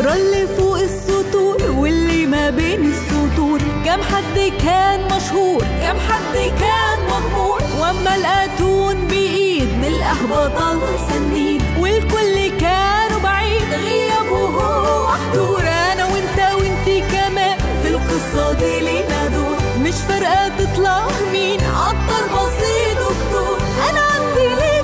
اقرا اللي فوق السطور واللي ما بين السطور كم حد كان مشهور كم حد كان مغمور واما الاتون بايد نلقاه بطل سنيد والكل كانوا بعيد غياب وهو حضور انا وانت وانتي كمان في القصه دي لينا دور مش فارقه تطلع مين عطر بسيط دكتور انا عندي ليك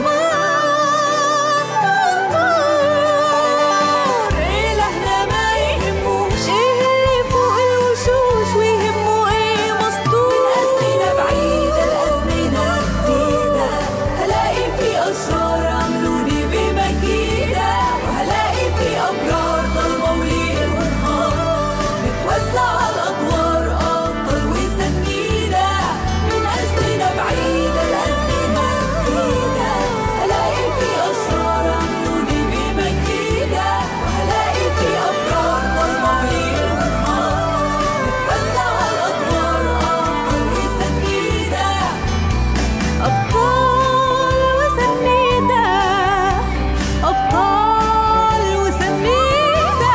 اخبار الهنا ما يهموش ايه اللي فوق الوشوش ويهمه ايه مسطور الازمنه بعيده الازمنه جديده هلاقي في اشرار عملوني بمكيده وهلاقي في ابرار ضلمه وليل ونهار متوزع على الادوار ابطال وسنيده من ازمنه بعيده الازمنه جديده هلاقي في اشرار عملوني بمكيده وهلاقي في ابرار ضلمه وليل ونهار متوزع على الادوار ابطال وسنيده أبطال وسنيدة أبطال وسنيدة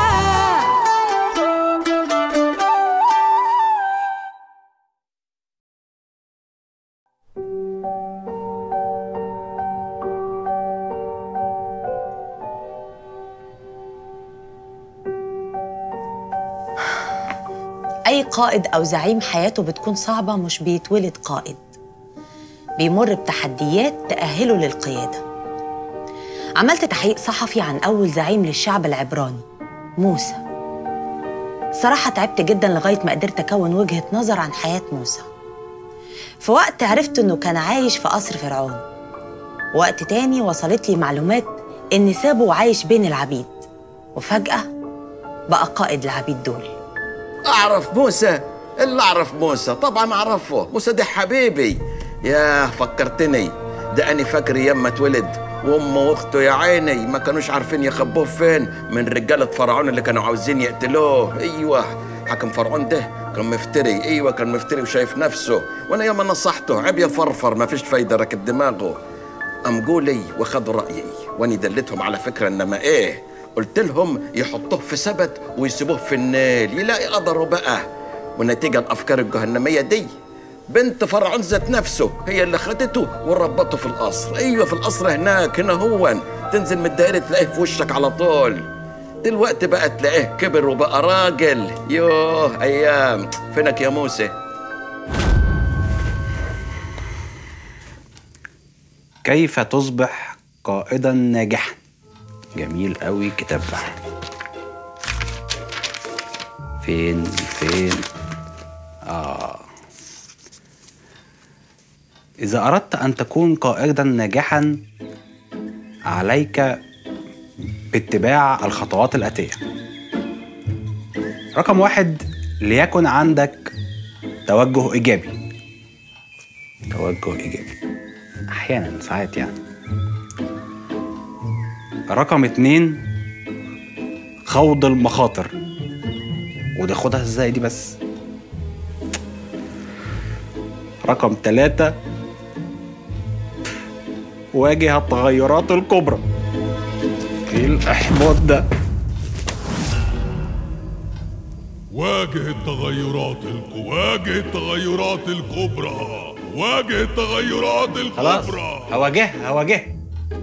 أي قائد أو زعيم حياته بتكون صعبة مش بيتولد قائد بيمر بتحديات تأهله للقيادة عملت تحقيق صحفي عن أول زعيم للشعب العبراني موسى صراحة تعبت جدا لغاية ما قدرت أكون وجهة نظر عن حياة موسى في وقت عرفت إنه كان عايش في قصر فرعون وقت تاني وصلت لي معلومات إن سابه وعايش بين العبيد وفجأة بقى قائد العبيد دول اعرف موسى اللي اعرف موسى طبعا اعرفه موسى ده حبيبي يا فكرتني ده انا فاكر يما اتولد وامه واخته يا عيني ما كانوش عارفين يخبوه فين من رجاله فرعون اللي كانوا عاوزين يقتلوه ايوه حاكم فرعون ده كان مفتري ايوه كان مفتري وشايف نفسه وانا ياما نصحته عيب يفرفر ما فيش فايده ركب دماغه قام قولي وخدوا رايي واني دلتهم على فكره انما ايه قلت لهم يحطوه في سبت ويسيبوه في النيل يلاقي قدره بقى والنتيجه الافكار الجهنميه دي بنت فرعون ذات نفسه هي اللي خدته وربطه في القصر ايوه في القصر هناك هنا هو تنزل من الدائره تلاقيه في وشك على طول دلوقتي بقى تلاقيه كبر وبقى راجل يوه ايام فينك يا موسى كيف تصبح قائدا ناجحا جميل قوي كتاب ده فين فين اه اذا اردت ان تكون قائدا ناجحا عليك باتباع الخطوات الاتيه رقم واحد ليكن عندك توجه ايجابي توجه ايجابي احيانا ساعات يعني رقم اتنين خوض المخاطر وده خدها ازاي دي بس رقم تلاتة واجه التغيرات الكبرى ايه الاحباط ده واجه التغيرات الك... واجه التغيرات الكبرى واجه التغيرات خلاص الكبرى هواجهها هواجهها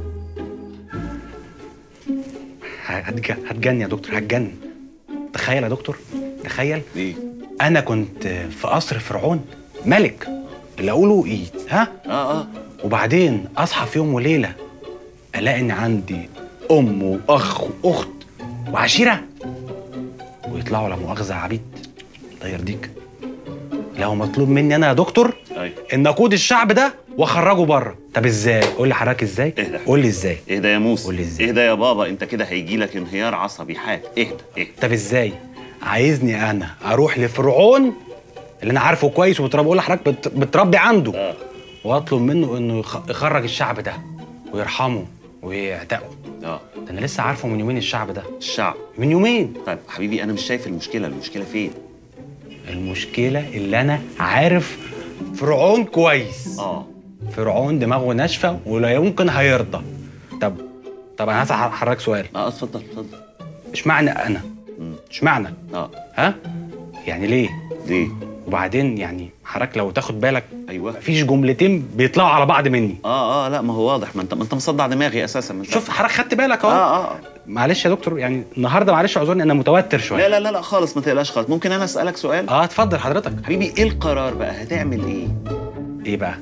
هتج- هتجن يا دكتور هتجن تخيل يا دكتور تخيل ايه انا كنت في قصر فرعون ملك اللي اقوله ايد ها اه اه وبعدين اصحى في يوم وليله الاقي ان عندي ام واخ واخت وعشيره ويطلعوا لا مؤاخذه عبيد الله يرضيك لو مطلوب مني انا يا دكتور أيوة. ان اقود الشعب ده واخرجه بره طب ازاي قول لي حضرتك ازاي اهدى. قول لي ازاي اهدى يا موسى قول لي ازاي اهدى يا بابا انت كده هيجي لك انهيار عصبي حاد اهدى اهدى طب ازاي عايزني انا اروح لفرعون اللي انا عارفه كويس وبتربي بقول لحضرتك بت- بتربي عنده اه واطلب منه انه يخ- يخرج الشعب ده ويرحمه ويعتقه اه ده انا لسه عارفه من يومين الشعب ده الشعب من يومين طيب حبيبي انا مش شايف المشكله المشكله فين المشكله اللي انا عارف فرعون كويس اه فرعون دماغه ناشفه ولا يمكن هيرضى طب طب انا هسأل حضرتك سؤال اه اتفضل اتفضل اشمعنى انا اشمعنى اه ها يعني ليه ليه وبعدين يعني حضرتك لو تاخد بالك ايوه مفيش جملتين بيطلعوا على بعض مني اه اه لا ما هو واضح ما انت ما انت مصدع دماغي اساسا من شوف حضرتك خدت بالك اه اهو اه معلش يا دكتور يعني النهارده معلش اعذرني انا متوتر لا شويه لا لا لا خالص ما تقلقش خالص ممكن انا اسالك سؤال اه اتفضل حضرتك حبيبي ايه القرار بقى هتعمل ايه ايه بقى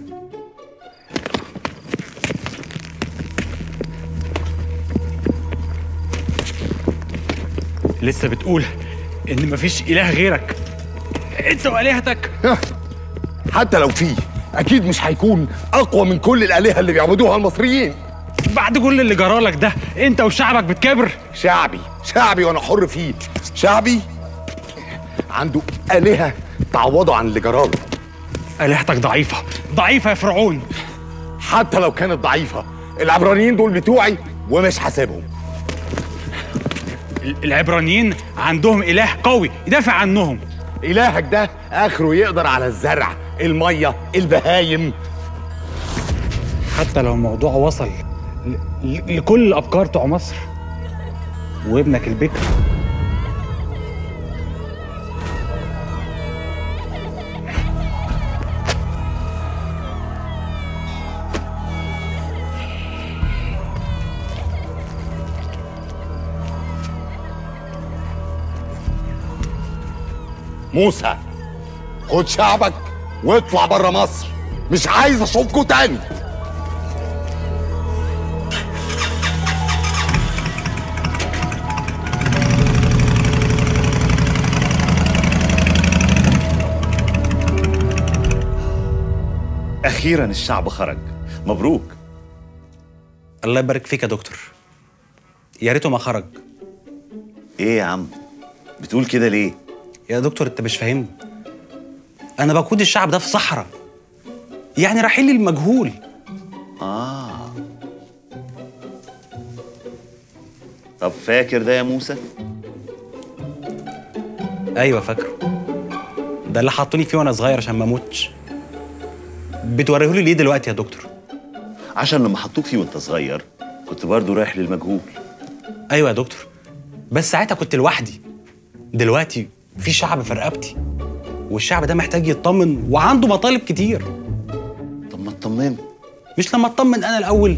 لسه بتقول ان مفيش اله غيرك انت والهتك حتى لو فيه اكيد مش هيكون اقوى من كل الالهه اللي بيعبدوها المصريين بعد كل اللي جرالك ده انت وشعبك بتكابر شعبي شعبي وانا حر فيه شعبي عنده الهه تعوضه عن اللي جراله الهتك ضعيفه ضعيفه يا فرعون حتى لو كانت ضعيفه العبرانيين دول بتوعي ومش حاسبهم ال- العبرانيين عندهم اله قوي يدافع عنهم الهك ده اخره يقدر على الزرع الميه البهايم حتى لو الموضوع وصل ل- ل- لكل الابكار بتوع مصر وابنك البكر موسى خد شعبك واطلع بره مصر مش عايز اشوفكوا تاني اخيرا الشعب خرج مبروك الله يبارك فيك يا دكتور يا ريته ما خرج ايه يا عم بتقول كده ليه يا دكتور انت مش فاهمني انا بقود الشعب ده في صحراء يعني رحيل المجهول اه طب فاكر ده يا موسى ايوه فاكره ده اللي حطوني فيه وانا صغير عشان ما اموتش بتوريهولي ليه دلوقتي يا دكتور عشان لما حطوك فيه وانت صغير كنت برضو رايح للمجهول ايوه يا دكتور بس ساعتها كنت لوحدي دلوقتي في شعب في رقبتي والشعب ده محتاج يطمن وعنده مطالب كتير طب ما اطمن مش لما اطمن انا الاول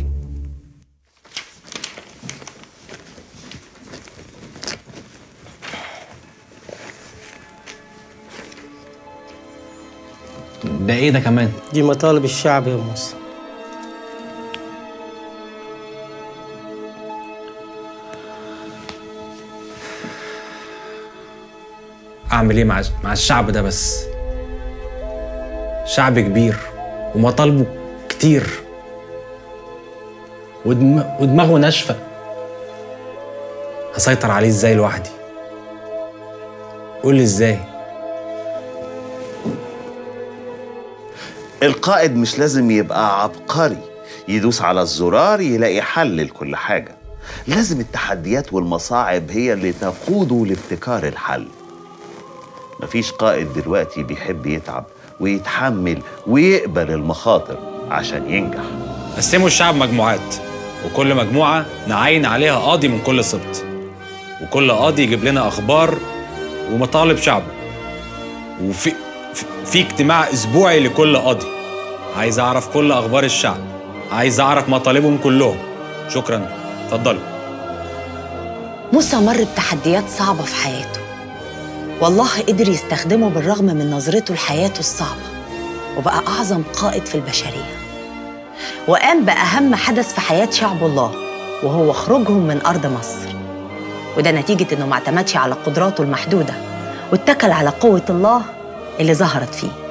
ده ايه ده كمان دي مطالب الشعب يا موسى اعمل ايه مع مع الشعب ده بس شعب كبير ومطالبه كتير ودم... ودماغه ناشفه هسيطر عليه ازاي لوحدي قول لي ازاي القائد مش لازم يبقى عبقري يدوس على الزرار يلاقي حل لكل حاجة لازم التحديات والمصاعب هي اللي تقوده لابتكار الحل مفيش قائد دلوقتي بيحب يتعب ويتحمل ويقبل المخاطر عشان ينجح قسموا الشعب مجموعات وكل مجموعة نعين عليها قاضي من كل سبط وكل قاضي يجيب لنا أخبار ومطالب شعبه وفي في- في اجتماع أسبوعي لكل قاضي عايز أعرف كل أخبار الشعب عايز أعرف مطالبهم كلهم شكرا اتفضلوا موسى مر بتحديات صعبة في حياته والله قدر يستخدمه بالرغم من نظرته لحياته الصعبة وبقى أعظم قائد في البشرية وقام بأهم حدث في حياة شعب الله وهو خروجهم من أرض مصر وده نتيجة إنه ما اعتمدش على قدراته المحدودة واتكل على قوة الله اللي ظهرت فيه